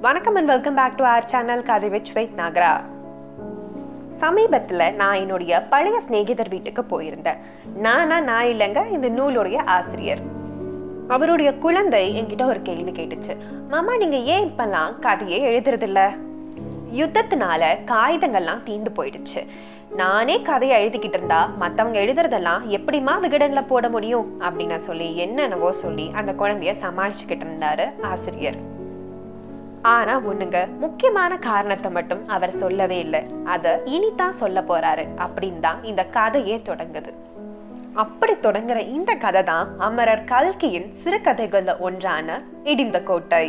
வணக்கம் and welcome back to our channel கதை விச் வைத் நாகரா சமீபத்தில் நான் என்னுடைய பழைய சிநேகிதர் வீட்டுக்கு போயிருந்தேன் நானா நான் இல்லைங்க இந்த நூலுடைய ஆசிரியர் அவருடைய குழந்தை என்கிட்ட ஒரு கேள்வி கேட்டுச்சு மாமா நீங்க ஏன் இப்பெல்லாம் கதையே எழுதுறதில்ல யுத்தத்தினால காகிதங்கள்லாம் தீந்து போயிடுச்சு நானே கதையை எழுதிக்கிட்டு இருந்தா மத்தவங்க எழுதுறதெல்லாம் எப்படிமா விகடன்ல போட முடியும் அப்படின்னு சொல்லி என்னென்னவோ சொல்லி அந்த குழந்தைய சமாளிச்சுக்கிட்டு இருந்தாரு ஆசிரியர் ஆனா ஒண்ணுங்க முக்கியமான காரணத்தை மட்டும் அவர் சொல்லவே இல்லை அத இனிதான் சொல்ல போறாரு அப்படின்னு தான் இந்த கதையே தொடங்குது அப்படி தொடங்குற இந்த கதை தான் அமரர் கல்கியின் சிறுகதைகள்ல ஒன்றான இடிந்த கோட்டை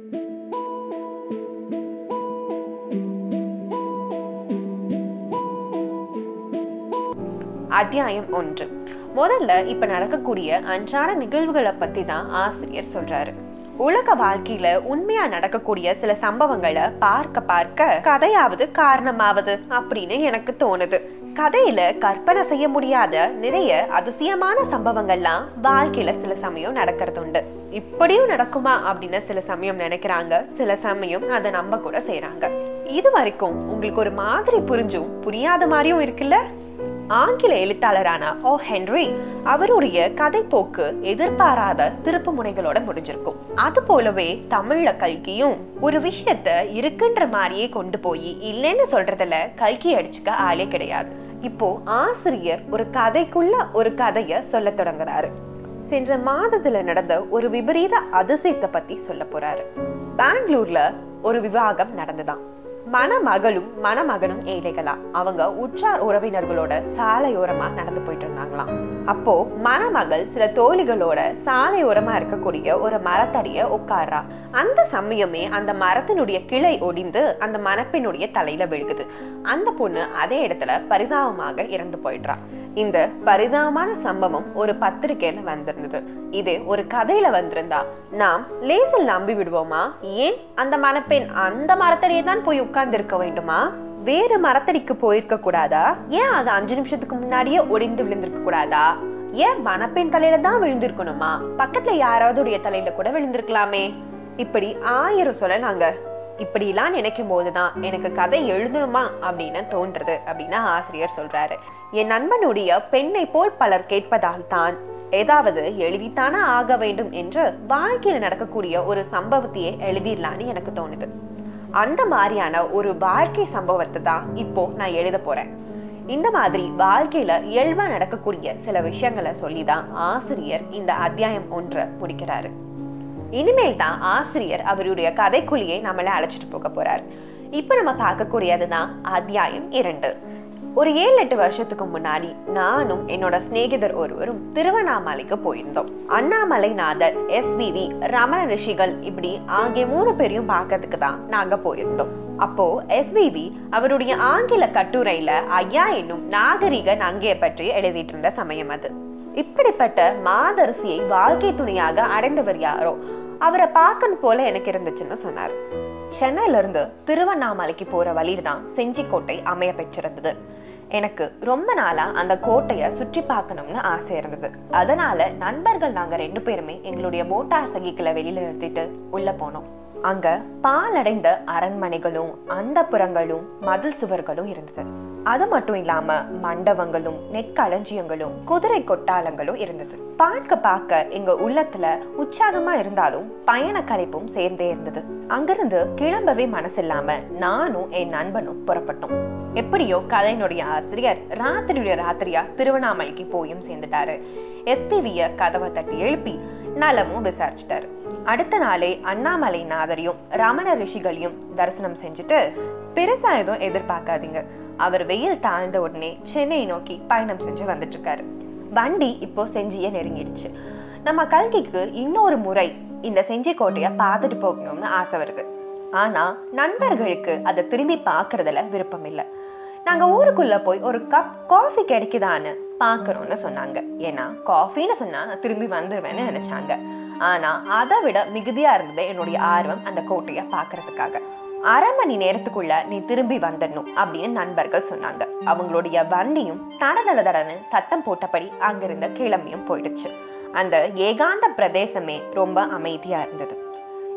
அத்தியாயம் ஒன்று முதல்ல இப்ப நடக்கக்கூடிய அன்றாட நிகழ்வுகளை பத்தி தான் ஆசிரியர் சொல்றாரு உலக வாழ்க்கையில உண்மையா நடக்கக்கூடிய சில சம்பவங்களை பார்க்க பார்க்க கதையாவது காரணமாவது அப்படின்னு எனக்கு தோணுது கதையில கற்பனை செய்ய முடியாத நிறைய அதிசயமான சம்பவங்கள்லாம் வாழ்க்கையில சில சமயம் நடக்கிறது உண்டு இப்படியும் நடக்குமா அப்படின்னு சில சமயம் நினைக்கிறாங்க சில சமயம் அதை நம்ப கூட செய்யறாங்க இது வரைக்கும் உங்களுக்கு ஒரு மாதிரி புரிஞ்சும் புரியாத மாதிரியும் இருக்குல்ல ஆங்கில எழுத்தாளரான ஓ ஹென்ரி அவருடைய கதை போக்கு எதிர்பாராத திருப்பு முனைகளோட முடிஞ்சிருக்கும் அது போலவே தமிழ்ல கல்கியும் ஒரு விஷயத்த இருக்குன்ற மாதிரியே கொண்டு போய் இல்லைன்னு சொல்றதுல கல்கி அடிச்சுக்க ஆளே கிடையாது இப்போ ஆசிரியர் ஒரு கதைக்குள்ள ஒரு கதைய சொல்ல தொடங்குறாரு சென்ற மாதத்துல நடந்த ஒரு விபரீத அதிசயத்தை பத்தி சொல்ல போறாரு பெங்களூர்ல ஒரு விவாகம் நடந்துதான் மணமகளும் மணமகனும் ஏழைகளா அவங்க உற்றார் உறவினர்களோட சாலையோரமா நடந்து போயிட்டு இருந்தாங்களாம் அப்போ மணமகள் சில தோழிகளோட சாலையோரமா இருக்கக்கூடிய ஒரு மரத்தடிய உட்கார்றா அந்த சமயமே அந்த மரத்தினுடைய கிளை ஒடிந்து அந்த மணப்பெண்ணுடைய தலையில விழுகுது அந்த பொண்ணு அதே இடத்துல பரிதாபமாக இறந்து போயிடுறா இந்த பரிதாபமான சம்பவம் ஒரு பத்திரிகையில வந்திருந்தது இது ஒரு கதையில வந்திருந்தா நாம் லேசில் நம்பி விடுவோமா ஏன் அந்த மணப்பெண் அந்த மரத்தடியை தான் போய் உட்கார்ந்து இருக்க வேண்டுமா வேற மரத்தடிக்கு போயிருக்க கூடாதா ஏன் அது அஞ்சு நிமிஷத்துக்கு முன்னாடியே ஒடிந்து விழுந்திருக்க கூடாதா ஏன் மணப்பெண் தலையில தான் விழுந்திருக்கணுமா பக்கத்துல யாராவதுடைய தலையில கூட விழுந்திருக்கலாமே இப்படி ஆயிரம் சொல்லலாங்க இப்படிலாம் நினைக்கும் போதுதான் எனக்கு கதை எழுதணுமா அப்படின்னு தோன்றது அப்படின்னு ஆசிரியர் சொல்றாரு என் நண்பனுடைய பெண்ணை போல் பலர் கேட்பதால் தான் ஏதாவது எழுதித்தானே ஆக வேண்டும் என்று வாழ்க்கையில நடக்கக்கூடிய ஒரு சம்பவத்தையே எழுதிடலான்னு எனக்கு தோணுது அந்த மாதிரியான ஒரு வாழ்க்கை சம்பவத்தை தான் இப்போ நான் எழுத போறேன் இந்த மாதிரி வாழ்க்கையில இயல்பா நடக்கக்கூடிய சில விஷயங்களை சொல்லிதான் ஆசிரியர் இந்த அத்தியாயம் ஒன்றை முடிக்கிறாரு இனிமேல் தான் ஆசிரியர் அவருடைய கதைக்குழியை நம்மள அழைச்சிட்டு போக போறார் இப்ப நம்ம பார்க்கக்கூடியதுதான் அத்தியாயம் இரண்டு ஒரு ஏழு எட்டு வருஷத்துக்கு முன்னாடி நானும் என்னோட சிநேகிதர் ஒருவரும் திருவண்ணாமலைக்கு போயிருந்தோம் அண்ணாமலைநாதர் எஸ்விவி ரமண ரிஷிகள் இப்படி ஆகிய மூணு பேரையும் பார்க்கறதுக்கு தான் நாங்க போயிருந்தோம் அப்போ எஸ்விவி அவருடைய ஆங்கில கட்டுரையில ஐயா என்னும் நாகரிக நங்கையை பற்றி எழுதிட்டு இருந்த சமயம் அது இப்படிப்பட்ட மாதரசியை வாழ்க்கை துணையாக அடைந்தவர் யாரோ அவரை பார்க்கணும் போல எனக்கு இருந்துச்சுன்னு சொன்னார் சென்னையில இருந்து திருவண்ணாமலைக்கு போற வழியில தான் செஞ்சிக்கோட்டை அமைய பெற்றிருந்தது எனக்கு ரொம்ப நாளா அந்த கோட்டைய சுற்றி பார்க்கணும்னு ஆசை இருந்தது அதனால நண்பர்கள் நாங்க ரெண்டு பேருமே எங்களுடைய மோட்டார் சைக்கிளை வெளியில நிறுத்திட்டு உள்ள போனோம் அங்க பாலடைந்த அரண்மனைகளும் அந்த புறங்களும் மதில் சுவர்களும் இருந்தது அது மட்டும் இல்லாம மண்டபங்களும் நெற்களஞ்சியங்களும் குதிரை கொட்டாலங்களும் இருந்தது பார்க்க பார்க்க எங்க உள்ளத்துல உற்சாகமா இருந்தாலும் பயண கலைப்பும் சேர்ந்தே இருந்தது அங்கிருந்து கிளம்பவே மனசில்லாம நானும் என் நண்பனும் புறப்பட்டோம் எப்படியோ கதையினுடைய ஆசிரியர் ராத்திரியுடைய ராத்திரியா திருவண்ணாமலைக்கு போயும் சேர்ந்துட்டாரு எஸ்பிவிய கதவை தட்டி எழுப்பி நலமும் விசாரிச்சிட்டாரு அடுத்த நாளே அண்ணாமலை நாதரையும் ரமண ரிஷிகளையும் தரிசனம் செஞ்சுட்டு பெருசா எதுவும் எதிர்பார்க்காதீங்க அவர் வெயில் தாழ்ந்த உடனே சென்னை நோக்கி பயணம் செஞ்சு வந்துட்டு இருக்காரு வண்டி இப்போ செஞ்சிய நெருங்கிடுச்சு நம்ம கல்கிக்கு இன்னொரு முறை இந்த செஞ்சி கோட்டைய பார்த்துட்டு போகணும்னு ஆசை வருது ஆனா நண்பர்களுக்கு அதை திரும்பி பார்க்கறதுல விருப்பம் இல்லை நாங்க ஊருக்குள்ள போய் ஒரு கப் காஃபி கிடைக்குதான்னு பாக்குறோம்னு சொன்னாங்க ஏன்னா காஃபின்னு சொன்னா நான் திரும்பி வந்துருவேன்னு நினைச்சாங்க ஆனா அதை விட மிகுதியா இருந்தது என்னுடைய ஆர்வம் அந்த கோட்டைய பாக்குறதுக்காக அரை மணி நேரத்துக்குள்ள நீ திரும்பி வந்துடணும் அப்படின்னு நண்பர்கள் சொன்னாங்க அவங்களுடைய வண்டியும் தடதட தடன்னு சத்தம் போட்டபடி அங்கிருந்த கிளம்பியும் போயிடுச்சு அந்த ஏகாந்த பிரதேசமே ரொம்ப அமைதியா இருந்தது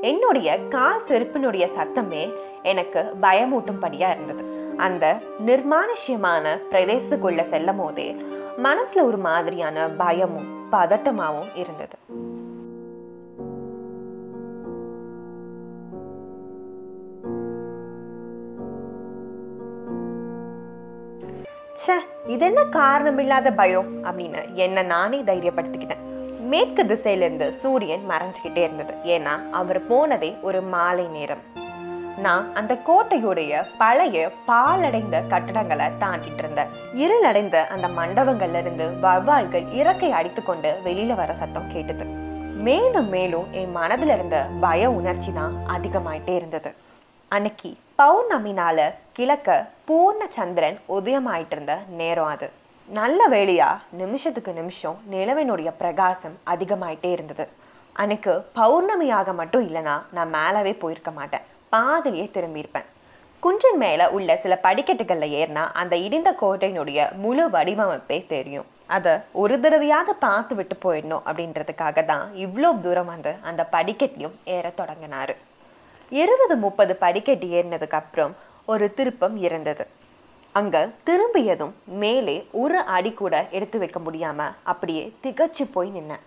என்னுடைய கால் செருப்பினுடைய சத்தமே எனக்கு பயமூட்டும்படியா இருந்தது அந்த நிர்மானுஷ்யமான பிரதேசத்துக்குள்ள செல்லும் போதே மனசுல ஒரு மாதிரியான பயமும் பதட்டமாவும் இருந்தது ச்சே இது என்ன காரணமில்லாத பயம் அப்படின்னு என்ன நானே தைரியப்படுத்திக்கிட்டேன் மேற்கு திசையிலிருந்து சூரியன் மறைஞ்சுக்கிட்டே இருந்தது ஏன்னா அவர் போனதே ஒரு மாலை நேரம் நான் அந்த கோட்டையுடைய பழைய பாலடைந்த கட்டடங்களை தாண்டிட்டு இருந்தேன் இருளடைந்த அந்த மண்டபங்கள்ல இருந்து வவ்வால்கள் இறக்கை அடித்துக்கொண்டு வெளியில வர சத்தம் கேட்டது மேலும் மேலும் என் மனதுல இருந்த பய உணர்ச்சி தான் அதிகமாயிட்டே இருந்தது அன்னைக்கு பௌர்ணமினால கிழக்க பூர்ண சந்திரன் உதயமாயிட்டு இருந்த நேரம் அது நல்ல வேளையா நிமிஷத்துக்கு நிமிஷம் நிலவினுடைய பிரகாசம் அதிகமாயிட்டே இருந்தது அன்னைக்கு பௌர்ணமியாக மட்டும் இல்லைனா நான் மேலவே போயிருக்க மாட்டேன் பாதிலேயே திரும்பியிருப்பேன் குன்றின் மேல உள்ள சில படிக்கட்டுகள்ல ஏறினா அந்த இடிந்த கோட்டையினுடைய முழு வடிவமைப்பே தெரியும் அதை ஒரு தடவையாவது பார்த்து விட்டு போயிடணும் அப்படின்றதுக்காக தான் இவ்வளோ தூரம் வந்து அந்த படிக்கட்டையும் ஏற தொடங்கினாரு இருபது முப்பது படிக்கட்டு ஏறினதுக்கு அப்புறம் ஒரு திருப்பம் இருந்தது அங்க திரும்பியதும் மேலே ஒரு அடி கூட எடுத்து வைக்க முடியாம அப்படியே திகச்சு போய் நின்னேன்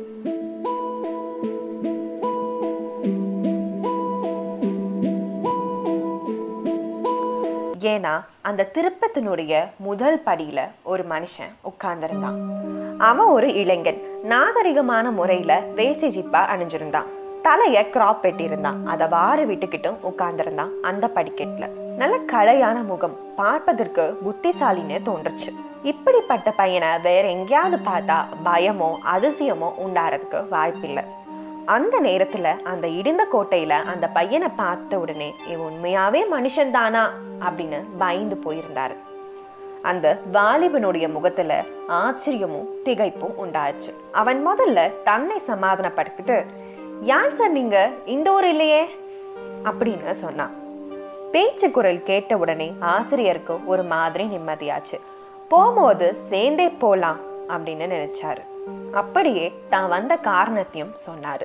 ஏன்னா அந்த திருப்பத்தினுடைய முதல் படியில ஒரு மனுஷன் உட்கார்ந்திருந்தான் அவன் ஒரு இளைஞன் நாகரிகமான முறையில வேஷ்டி ஜிப்பா அணிஞ்சிருந்தான் தலைய கிராப் வெட்டியிருந்தான் அதை வாரி விட்டுக்கிட்டும் உட்கார்ந்திருந்தான் அந்த படிக்கட்டுல நல்ல கலையான முகம் பார்ப்பதற்கு புத்திசாலின்னு தோன்றுச்சு இப்படிப்பட்ட பையனை வேற எங்கேயாவது பார்த்தா பயமோ அதிசயமோ உண்டாறதுக்கு வாய்ப்பில்லை அந்த நேரத்துல அந்த இடிந்த கோட்டையில அந்த பையனை பார்த்த உடனே இவன் உண்மையாவே மனுஷன் தானா அப்படின்னு பயந்து போயிருந்தாரு அந்த வாலிபனுடைய முகத்துல ஆச்சரியமும் திகைப்பும் உண்டாச்சு அவன் முதல்ல தன்னை சமாதானப்படுத்திட்டு யார் சார் நீங்க இந்த ஊர் இல்லையே அப்படின்னு சொன்னான் பேச்சு குரல் கேட்ட உடனே ஆசிரியருக்கு ஒரு மாதிரி நிம்மதியாச்சு போகும்போது சேர்ந்தே போலாம் அப்படின்னு நினைச்சாரு அப்படியே தான் வந்த காரணத்தையும் சொன்னாரு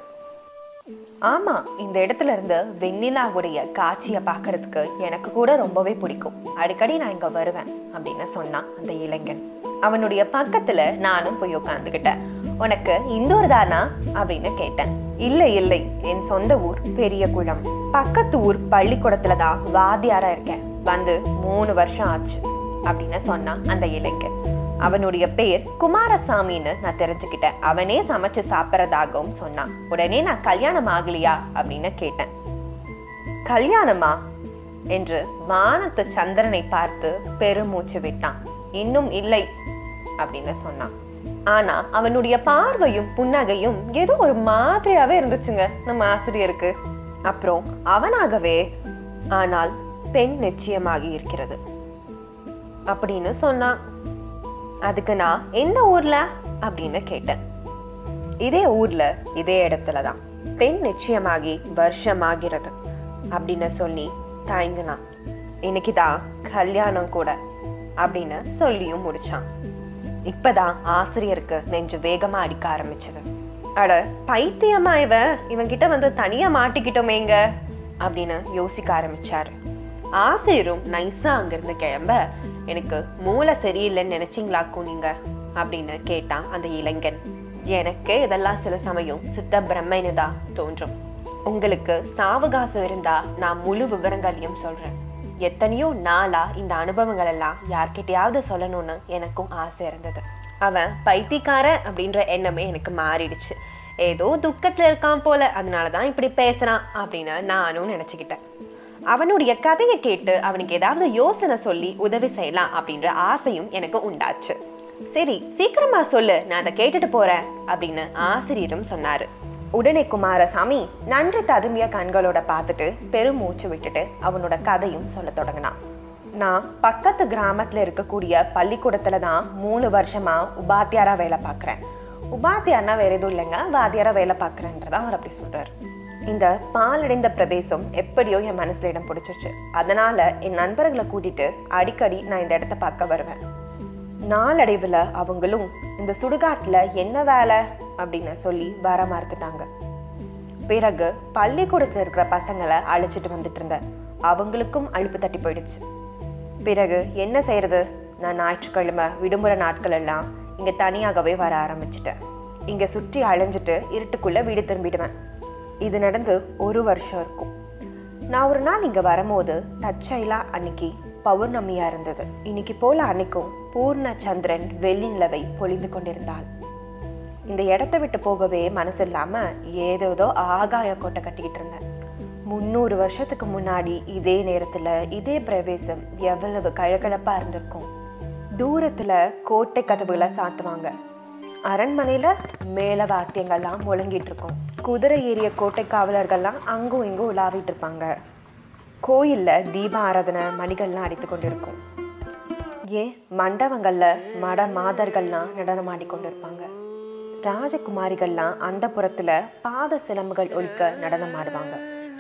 ஆமா இந்த இடத்துல இருந்து வெண்ணிலாவுடைய காட்சியை பார்க்கறதுக்கு எனக்கு கூட ரொம்பவே பிடிக்கும் அடிக்கடி நான் இங்க வருவேன் அப்படின்னு சொன்னான் அந்த இளைஞன் அவனுடைய பக்கத்துல நானும் போய் உட்காந்துக்கிட்டேன் உனக்கு இந்த ஊர் தானா அப்படின்னு கேட்டேன் இல்லை இல்லை என் சொந்த ஊர் பெரிய குளம் பக்கத்து ஊர் பள்ளிக்கூடத்துல தான் வாத்தியாரா இருக்கேன் வந்து மூணு வருஷம் ஆச்சு அப்படின்னு சொன்னான் அந்த இளைஞன் அவனுடைய பேர் குமாரசாமின்னு நான் தெரிஞ்சுக்கிட்டேன் அவனே சமைச்சு சாப்பிட்றதாகவும் சொன்னான் உடனே நான் கல்யாணம் ஆகலையா அப்படின்னு கேட்டேன் கல்யாணமா என்று வானத்து சந்திரனை பார்த்து பெருமூச்சு விட்டான் இன்னும் இல்லை அப்படின்னு சொன்னான் ஆனா அவனுடைய பார்வையும் புன்னகையும் ஏதோ ஒரு மாதிரியாவே இருந்துச்சுங்க நம்ம ஆசிரியருக்கு அப்புறம் அவனாகவே ஆனால் பெண் நிச்சயமாகி இருக்கிறது அப்படின்னு சொன்னான் அதுக்கு நான் எந்த ஊர்ல அப்படின்னு கேட்டேன் இதே ஊர்ல இதே இடத்துல தான் பெண் நிச்சயமாகி வருஷமாகிறது அப்படின்னு சொல்லி தயங்கினான் இன்னைக்குதான் கல்யாணம் கூட அப்படின்னு சொல்லியும் முடிச்சான் இப்பதான் ஆசிரியருக்கு நெஞ்சு வேகமா அடிக்க ஆரம்பிச்சது அட பைத்தியமா இவன் இவன் கிட்ட வந்து தனியா மாட்டிக்கிட்டோமேங்க அப்படின்னு யோசிக்க ஆரம்பிச்சாரு ஆசிரியரும் நைஸா அங்கிருந்து கிளம்ப எனக்கு மூளை சரியில்லைன்னு நினைச்சீங்களாக்கும் நீங்க அப்படின்னு கேட்டான் அந்த இளைஞன் எனக்கே இதெல்லாம் சில சமயம் சித்த பிரம்மைன்னு தான் தோன்றும் உங்களுக்கு சாவகாசம் இருந்தா நான் முழு விவரங்களையும் சொல்றேன் எத்தனையோ நாளா இந்த அனுபவங்கள் எல்லாம் யார்கிட்டயாவது சொல்லணும்னு எனக்கும் ஆசை இருந்தது அவன் பைத்தியக்காரன் அப்படின்ற எண்ணமே எனக்கு மாறிடுச்சு ஏதோ துக்கத்துல இருக்கான் போல அதனாலதான் இப்படி பேசுறான் அப்படின்னு நானும் நினைச்சுக்கிட்டேன் அவனுடைய கதையை கேட்டு அவனுக்கு ஏதாவது யோசனை சொல்லி உதவி செய்யலாம் அப்படின்ற ஆசையும் எனக்கு உண்டாச்சு சரி சீக்கிரமா சொல்லு நான் அதை கேட்டுட்டு போறேன் அப்படின்னு ஆசிரியரும் சொன்னாரு உடனே குமாரசாமி நன்றி ததும்பிய கண்களோட பார்த்துட்டு பெருமூச்சு விட்டுட்டு அவனோட கதையும் சொல்ல தொடங்கினான் நான் பக்கத்து கிராமத்துல இருக்கக்கூடிய பள்ளிக்கூடத்துல தான் மூணு வருஷமா உபாத்தியாரா வேலை பார்க்குறேன் உபாத்தியார்னா வேற எதுவும் இல்லைங்க வாத்தியாரா வேலை பார்க்குறேன்றதா அவர் அப்படி சொல்றாரு இந்த பாலடைந்த பிரதேசம் எப்படியோ என் மனசுல இடம் பிடிச்சிருச்சு அதனால என் நண்பர்களை கூட்டிட்டு அடிக்கடி நான் இந்த இடத்த பார்க்க வருவேன் நாளடைவுல அவங்களும் இந்த சுடுகாட்டுல என்ன வேலை அப்படின்னு சொல்லி வர மறுத்துட்டாங்க பிறகு பள்ளிக்கூடத்தில் இருக்கிற பசங்களை அழைச்சிட்டு வந்துட்டு இருந்தேன் அவங்களுக்கும் அழுப்பு தட்டி போயிடுச்சு பிறகு என்ன செய்யறது நான் ஞாயிற்றுக்கிழமை விடுமுறை நாட்கள் எல்லாம் இங்கே தனியாகவே வர ஆரம்பிச்சிட்டேன் இங்கே சுற்றி அலைஞ்சிட்டு இருட்டுக்குள்ளே வீடு திரும்பிடுவேன் இது நடந்து ஒரு வருஷம் இருக்கும் நான் ஒரு நாள் இங்கே வரும்போது தற்செயலா அன்னைக்கு பௌர்ணமியா இருந்தது இன்னைக்கு போல அன்னைக்கும் பூர்ண சந்திரன் வெள்ளி நிலவை பொழிந்து கொண்டிருந்தாள் இந்த இடத்த விட்டு போகவே மனசு இல்லாம ஏதேதோ ஆகாய கோட்டை கட்டிக்கிட்டு இருந்தேன் முந்நூறு வருஷத்துக்கு முன்னாடி இதே நேரத்துல இதே பிரவேசம் எவ்வளவு கழகழப்பா இருந்திருக்கும் தூரத்துல கோட்டை கதவுகளை சாத்துவாங்க அரண்மனையில மேல வாத்தியங்கள்லாம் முழங்கிட்டு இருக்கும் குதிரை ஏறிய கோட்டை காவலர்கள்லாம் அங்கும் இங்கும் உலாவிட்டு இருப்பாங்க கோயில்ல தீப ஆராதனை மணிகள்லாம் அடித்து கொண்டிருக்கும் ஏன் மண்டபங்கள்ல மட மாதர்கள்லாம் நடனமாடி கொண்டிருப்பாங்க ராஜகுமாரிகள்லாம் அந்த புறத்துல பாத சிலம்புகள் ஒலிக்க நடனம் ஆடுவாங்க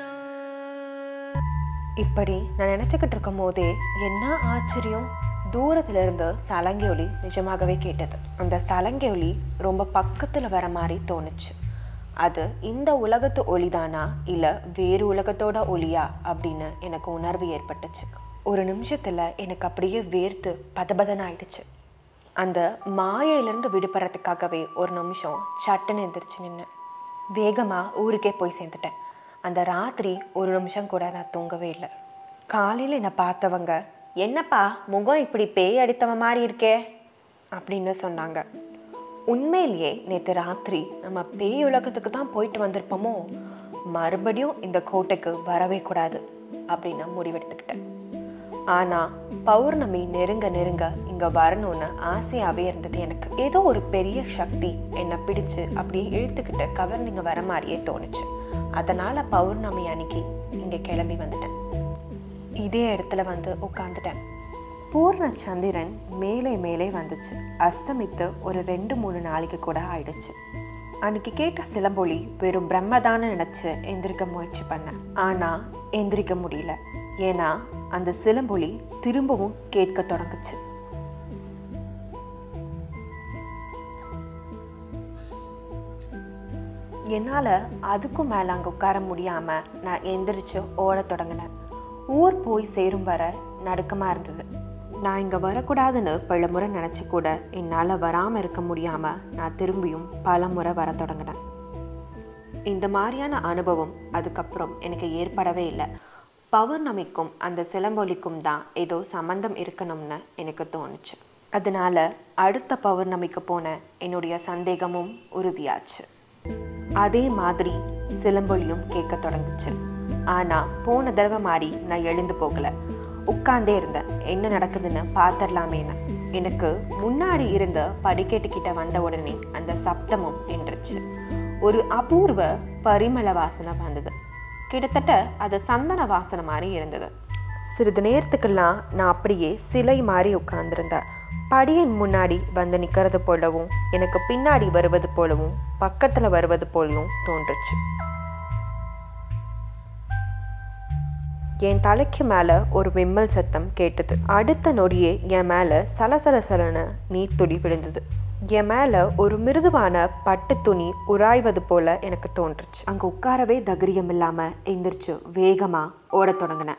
இப்படி நான் நினைச்சுக்கிட்டு இருக்கும் போதே என்ன ஆச்சரியம் தூரத்துல இருந்து சலங்கை ஒலி நிஜமாகவே கேட்டது அந்த சலங்கை ஒலி ரொம்ப பக்கத்துல வர மாதிரி தோணுச்சு அது இந்த உலகத்து ஒளிதானா இல்ல வேறு உலகத்தோட ஒளியா அப்படின்னு எனக்கு உணர்வு ஏற்பட்டுச்சு ஒரு நிமிஷத்துல எனக்கு அப்படியே வேர்த்து பதபதன்னு ஆயிடுச்சு அந்த மாயையிலிருந்து விடுபடுறதுக்காகவே ஒரு நிமிஷம் சட்டுன்னு எந்திரிச்சு நின்னேன் வேகமா ஊருக்கே போய் சேர்ந்துட்டேன் அந்த ராத்திரி ஒரு நிமிஷம் கூட நான் தூங்கவே இல்லை காலையில் என்னை பார்த்தவங்க என்னப்பா முகம் இப்படி பேய் அடித்தவ மாதிரி இருக்கே அப்படின்னு சொன்னாங்க உண்மையிலேயே நேற்று ராத்திரி நம்ம பேய் உலகத்துக்கு தான் போயிட்டு வந்திருப்போமோ மறுபடியும் இந்த கோட்டைக்கு வரவே கூடாது அப்படின்னு முடிவெடுத்துக்கிட்டேன் ஆனால் பௌர்ணமி நெருங்க நெருங்க இங்கே வரணும்னு ஆசையாகவே இருந்தது எனக்கு ஏதோ ஒரு பெரிய சக்தி என்னை பிடிச்சு அப்படியே இழுத்துக்கிட்டு கவர்ந்து இங்கே வர மாதிரியே தோணுச்சு அதனால் பௌர்ணமி அன்னைக்கு இங்கே கிளம்பி வந்துட்டேன் இதே இடத்துல வந்து உட்காந்துட்டேன் பூர்ண சந்திரன் மேலே மேலே வந்துச்சு அஸ்தமித்து ஒரு ரெண்டு மூணு நாளைக்கு கூட ஆயிடுச்சு அன்னைக்கு கேட்ட சிலம்பொலி வெறும் பிரம்மதான நினச்சி எந்திரிக்க முயற்சி பண்ணேன் ஆனால் எந்திரிக்க முடியல ஏன்னா அந்த சிலம்பொலி திரும்பவும் கேட்க தொடங்குச்சு என்னால் அதுக்கும் மேலே அங்கே உட்கார முடியாமல் நான் எந்திரிச்சு ஓடத் தொடங்கினேன் ஊர் போய் சேரும் வர நடுக்கமாக இருந்தது நான் இங்கே வரக்கூடாதுன்னு பல முறை நினச்சி கூட என்னால் வராமல் இருக்க முடியாமல் நான் திரும்பியும் பல முறை வர தொடங்கினேன் இந்த மாதிரியான அனுபவம் அதுக்கப்புறம் எனக்கு ஏற்படவே இல்லை பௌர்ணமிக்கும் அந்த சிலம்பொலிக்கும் தான் ஏதோ சம்மந்தம் இருக்கணும்னு எனக்கு தோணுச்சு அதனால அடுத்த பௌர்ணமிக்கு போன என்னுடைய சந்தேகமும் உறுதியாச்சு அதே மாதிரி சிலம்பொலியும் கேட்க தொடங்குச்சு ஆனா போன தடவை மாதிரி நான் எழுந்து போகல உட்கார்ந்தே இருந்தேன் என்ன நடக்குதுன்னு பார்த்துடலாமேன்னு எனக்கு முன்னாடி இருந்த படிக்கட்டுக்கிட்ட வந்த உடனே அந்த சப்தமும் நின்றுச்சு ஒரு அபூர்வ பரிமள வாசனை வந்தது கிட்டத்தட்ட அது சந்தன வாசனை மாதிரி இருந்தது சிறிது நேரத்துக்கெல்லாம் நான் அப்படியே சிலை மாதிரி உட்கார்ந்திருந்தேன் படியின் முன்னாடி வந்து நிற்கிறது போலவும் எனக்கு பின்னாடி வருவது போலவும் பக்கத்தில் வருவது போலவும் தோன்றுச்சு என் தலைக்கு மேலே ஒரு விம்மல் சத்தம் கேட்டது அடுத்த நொடியே என் மேலே சலசலசலன நீர்த்துளி விழுந்தது என் மேலே ஒரு மிருதுவான பட்டு துணி உராய்வது போல எனக்கு தோன்றுச்சு அங்கே உட்காரவே தகிரியம் இல்லாமல் எந்திரிச்சு வேகமாக ஓடத் தொடங்கினேன்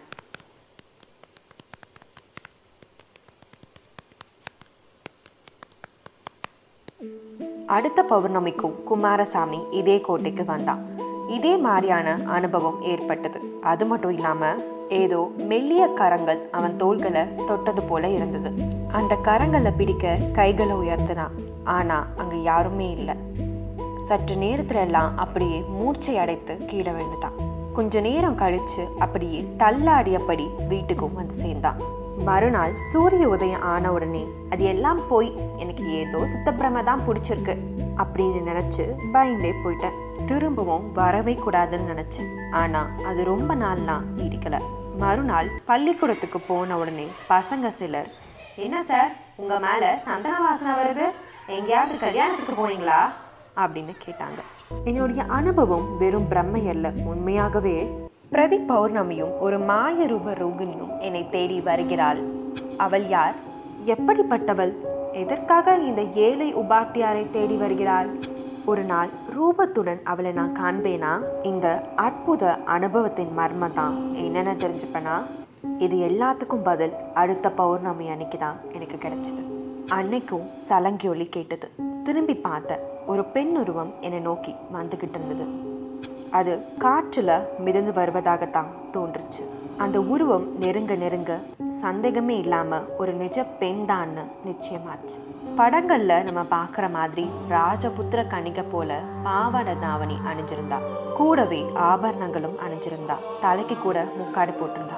அடுத்த பௌர்ணமிக்கும் குமாரசாமி இதே கோட்டைக்கு வந்தான் இதே மாதிரியான அனுபவம் ஏற்பட்டது அது மட்டும் இல்லாம ஏதோ மெல்லிய கரங்கள் அவன் தோள்களை தொட்டது போல இருந்தது அந்த கரங்களை பிடிக்க கைகளை உயர்த்தினான் ஆனா அங்க யாருமே இல்லை சற்று நேரத்துல எல்லாம் அப்படியே மூச்சை அடைத்து கீழே விழுந்துட்டான் கொஞ்ச நேரம் கழிச்சு அப்படியே தள்ளாடியபடி வீட்டுக்கும் வந்து சேர்ந்தான் மறுநாள் சூரிய உதயம் ஆன உடனே அது எல்லாம் போய் எனக்கு ஏதோ சித்தப்பிரமை தான் பிடிச்சிருக்கு அப்படின்னு நினைச்சு பயந்தே போயிட்டேன் திரும்பவும் வரவே கூடாதுன்னு நினைச்சேன் ஆனா அது ரொம்ப நாள்லாம் நீடிக்கல மறுநாள் பள்ளிக்கூடத்துக்கு போன உடனே பசங்க சிலர் என்ன சார் உங்க மேல சந்தன வாசனை வருது எங்கேயாவது கல்யாணத்துக்கு போனீங்களா அப்படின்னு கேட்டாங்க என்னுடைய அனுபவம் வெறும் பிரம்மை அல்ல உண்மையாகவே பிரதி பௌர்ணமியும் ஒரு மாய ரூப ரோகிணியும் என்னை தேடி வருகிறாள் அவள் யார் எப்படிப்பட்டவள் எதற்காக இந்த ஏழை உபாத்தியாரை தேடி வருகிறாள் ஒரு நாள் ரூபத்துடன் அவளை நான் காண்பேனா இந்த அற்புத அனுபவத்தின் மர்மம் தான் என்னென்ன தெரிஞ்சுப்பேனா இது எல்லாத்துக்கும் பதில் அடுத்த பௌர்ணமி அன்னைக்கு தான் எனக்கு கிடைச்சிது அன்னைக்கும் சலங்கி ஒலி கேட்டது திரும்பி பார்த்த ஒரு பெண் உருவம் என்னை நோக்கி வந்துகிட்டு இருந்தது அது காற்றுல மிதந்து வருவதாகத்தான் தோன்றுச்சு அந்த உருவம் நெருங்க நெருங்க சந்தேகமே இல்லாம ஒரு நிஜ பெண் தான்னு நிச்சயமாச்சு படங்கள்ல நம்ம பார்க்குற மாதிரி ராஜபுத்திர கணிகை போல பாவாடை தாவணி அணிஞ்சிருந்தா கூடவே ஆபரணங்களும் அணிஞ்சிருந்தா தலைக்கு கூட முக்காடு போட்டிருந்தா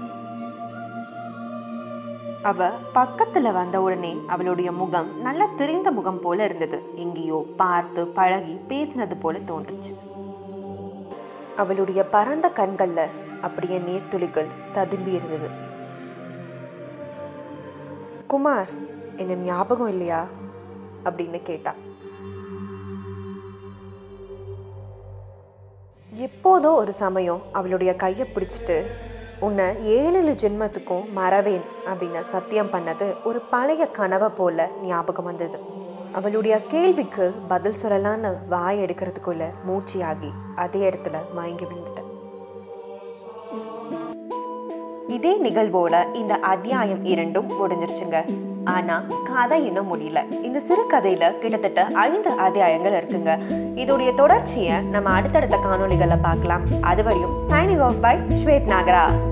அவ பக்கத்துல வந்த உடனே அவளுடைய முகம் நல்ல தெரிந்த முகம் போல இருந்தது எங்கேயோ பார்த்து பழகி பேசினது போல தோன்றுச்சு அவளுடைய பரந்த கண்கள்ல அப்படியே நீர்த்துளிகள் ததும்பி இருந்தது குமார் என்ன ஞாபகம் இல்லையா அப்படின்னு கேட்டா எப்போதோ ஒரு சமயம் அவளுடைய கையை பிடிச்சிட்டு உன்னை ஏழு ஜென்மத்துக்கும் மறவேன் அப்படின்னு சத்தியம் பண்ணது ஒரு பழைய கனவை போல ஞாபகம் வந்தது அவளுடைய கேள்விக்கு பதில் சொல்லலான்னு வாய் எடுக்கிறதுக்குள்ள மூச்சியாகி அதே இடத்துல மயங்கி விழுந்துட்டேன் இதே நிகழ்வோட இந்த அத்தியாயம் இரண்டும் முடிஞ்சிருச்சுங்க ஆனா கதை இன்னும் முடியல இந்த சிறு கதையில கிட்டத்தட்ட ஐந்து அத்தியாயங்கள் இருக்குங்க இதோடைய தொடர்ச்சியை நம்ம அடுத்தடுத்த காணொளிகளை பார்க்கலாம் அதுவரையும் சைனிங் ஆஃப் பை ஸ்வேத் நாகரா